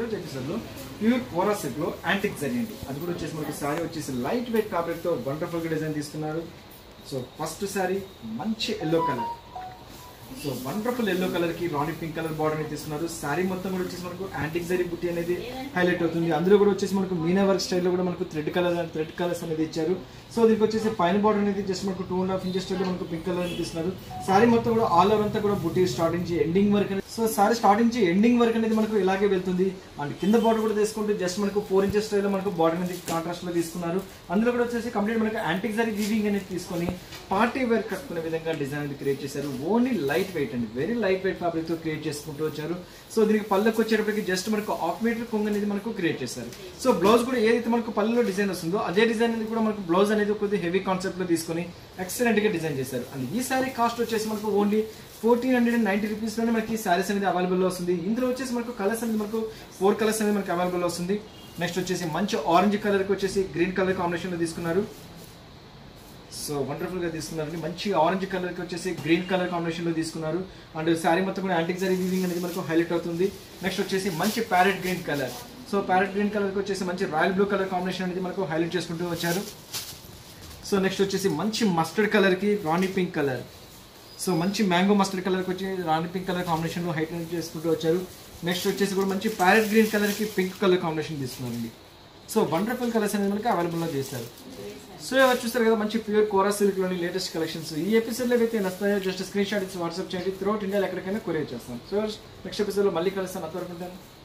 రోజు ఎపిసోడ్ లో pure kora silk లో యాంటిక్ జరీ అండి అది కూడా వచ్చేసి మనకి సారీ వచ్చేసి లైట్ వెయిట్ ఫ్యాబ్రిక్ తో వండర్ఫుల్ గా డిజైన్ తీసుకున్నారు సో ఫస్ట్ సారీ మంచి yellow colour so wonderful yellow colour కి రాణి పింక్ కలర్ బార్డర్ అనేది తీసుకున్నారు సారీ మొత్తం కూడా వచ్చేసి మనకు యాంటిక్ జరీ బుట్టి అనేది హైలైట్ అవుతుంది అందులో కూడా వచ్చేసి మనకు మీనా వర్క్ స్టైల్లో కూడా మనకు థ్రెడ్ కలర్ థ్రెడ్ కలర్స్ అనేది ఇచ్చారు సో దీనికి వచ్చేసి పైన బార్డర్ అనేది జస్ట్ మనకు two and half inches style మనకు పింక్ కలర్ అనేది ఇస్తున్నారు సారీ మొత్తం కూడా ఆల్ ఓవర్ అంతా కూడా బుట్టి స్టార్టింగ్ నుంచి ఎండింగ్ వరకు అనేది సో సారీ స్టార్టింగ్ నుంచి ఎండింగ్ వరకు అనేది మనకు ఇలాగే వెళ్తుంది అండ్ కింద బార్డర్ కూడా తీసుకుంటే జస్ట్ మనకు ఫోర్ ఇంచెస్ స్టైల్లో మనకు బార్డర్ అనేది కాంట్రాస్ట్ లో తీసుకున్నారు అందులో కూడా వచ్చేసి కంప్లీట్ మనకు యాంటిక్ జరీ వీవింగ్ అనేది తీసుకొని పార్టీ వేర్ కట్టుకునే విధంగా డిజైన్ అనేది క్రియేట్ చేశారు ఓన్లీ లైట్ వెయిట్ అండి వెరీ లైట్ వెయిట్ ఫ్యాబ్రిక్ తో క్రియేట్ చేసుకుంటూ వచ్చారు సో దీనికి పళ్ళకి వచ్చేటప్పటికి జస్ట్ మనకు హాఫ్ మీటర్ కొంగు అనేది మనకు క్రియేట్ చేశారు సో బ్లౌజ్ కూడా ఏదైతే మనకు పళ్ళలో డిజైన్ వస్తుందో అదే డిజైన్ అనేది కూడా మనకు బ్లౌజ్ అనేది కొద్దిగా హెవీ కాన్సెప్ట్ లో తీసుకొని ఎక్సలెంట్ గా డిజైన్ చేశారు అండ్ ఈ సారీ కాస్ట్ వచ్చేసి మనకు only fourteen hundred and ninety rupees లోనే మనకి సారీస్ అనేది అవైలబుల్ లో వస్తుంది ఇందులో వచ్చేసి మనకు కలర్స్ అనేది మనకు ఫోర్ కలర్స్ అనేది మనకి అవైలబుల్ వస్తుంది నెక్స్ట్ వచ్చేసి మంచి ఆరెంజ్ కలర్ కి వచ్చేసి గ్రీన్ కలర్ కాంబినేషన్ లో తీసుకున్నారు సో వండర్ఫుల్ గా తీసుకున్నారండి మంచి ఆరెంజ్ కలర్ కి వచ్చేసి గ్రీన్ కలర్ కాంబినేషన్ లో తీసుకున్నారు అండ్ శారీ మొత్తం కూడా యాంటిక్ జరీ వీవింగ్ అనేది మనకు హైలైట్ అవుతుంది నెక్స్ట్ వచ్చేసి మంచి parrot green colour so parrot green colour కి వచ్చేసి మంచి రాయల్ బ్లూ కలర్ కాంబినేషన్ అనేది మనకు హైలైట్ చేసుకుంటూ వచ్చారు సో నెక్స్ట్ వచ్చేసి మంచి మస్టర్డ్ కలర్ కి రాణి పింక్ కలర్ సో మంచి మ్యాంగో మస్టర్డ్ కలర్ కి వచ్చి రాణి పింక్ కలర్ కాంబినేషన్ లో హైలైట్ చేసుకుంటూ వచ్చారు నెక్స్ట్ వచ్చేసి కూడా మంచి ప్యారెట్ గ్రీన్ కలర్ కి పింక్ కలర్ కాంబినేషన్ తీసుకున్నారండి సో వండర్ఫుల్ కలర్స్ అనేది మనకి అవైలబుల్ లో చేస్తారు సో ఎవరు చూస్తారు కదా మంచి ప్యూర్ కోరా సిల్క్ లోని లేటెస్ట్ కలెక్షన్స్ ఈ ఎపిసోడ్ లో అయితే నస్తాయో జస్ట్ స్క్రీన్ షాట్ ఇచ్చి వాట్సాప్ చేయండి త్రూఅవుట్ ఇండియా ఎక్కడికైనా కొరియర్ చేస్తాం సో నెక్స్ట్ ఎపిసోడ్ లో మళ్ళీ కలుస్తాను అంతవరకు ఉంటాను